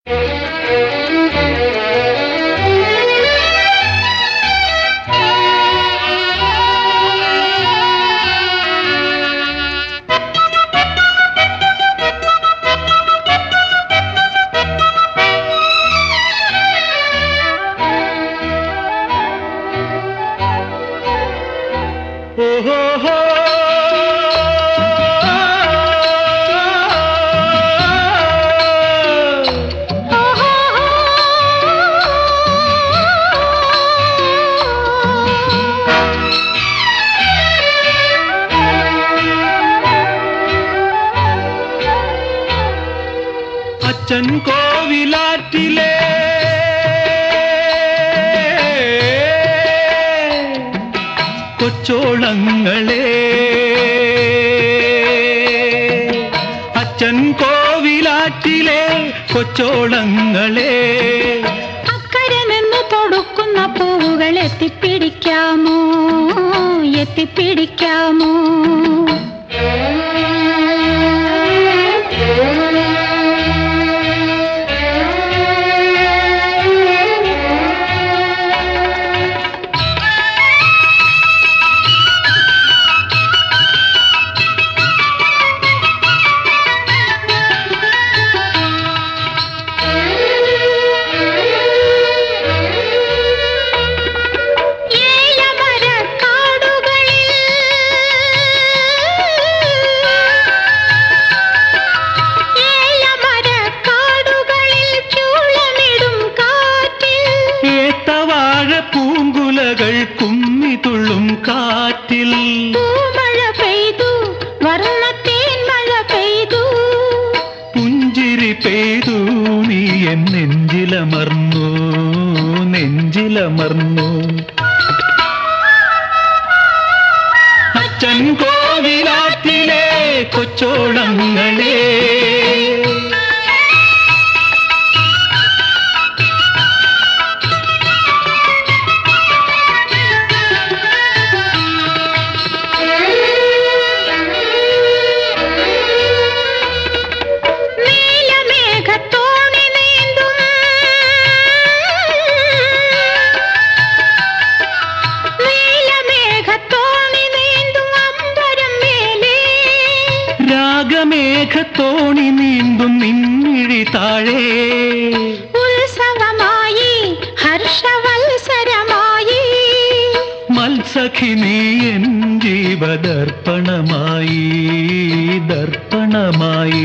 ഓഹോ അച്ഛൻ കോവിലാറ്റിലെ കൊച്ചോളങ്ങളെ അച്ഛൻ കോവിലാറ്റിലെ കൊച്ചോളങ്ങളെ അക്കരെ നിന്ന് തൊടുക്കുന്ന പൂവുകൾ എത്തിപ്പിടിക്കാമോ എത്തിപ്പിടിക്കാമോ ഏലമരക്കാടുകളിൽ ഏലമരക്കാടുകളിൽ ചൂളമിടും കാറ്റിൽ ഏത്തവാഴ പൂങ്കുലകൾ കുമ്മിതുള്ളും കാറ്റിൽ പൂമഴ പെയ്തു വർണ്ണത്തേൻ മഴ പെയ്തു പുഞ്ചിരി പെയ്തു നീ എൻ നെഞ്ചിലമർന്നു നെഞ്ചിലമർന്നു അച്ഛൻ കോവിലാറ്റിലെ കൊച്ചോളങ്ങളെ നീലമേഘത്തോണി നീന്തും നീലമേഘത്തോണി നീന്തും അമ്പരം മേലേ രാഗമേഘത്തോണി നീന്തും നിന്നിഴി താഴേ ഉത്സവമായി ഹർഷവത്സരമായി മത്സഖി നീ എൻ ജീവദർപ്പണമായി ദർപ്പണമായി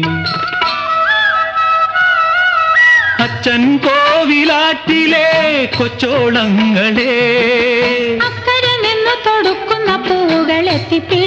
അച്ഛൻ കോവിലാറ്റിലെ കൊച്ചോളങ്ങളെ അക്കരെ നിന്ന് തൊടുക്കുന്ന പൂവുകൾ എത്തിപ്പി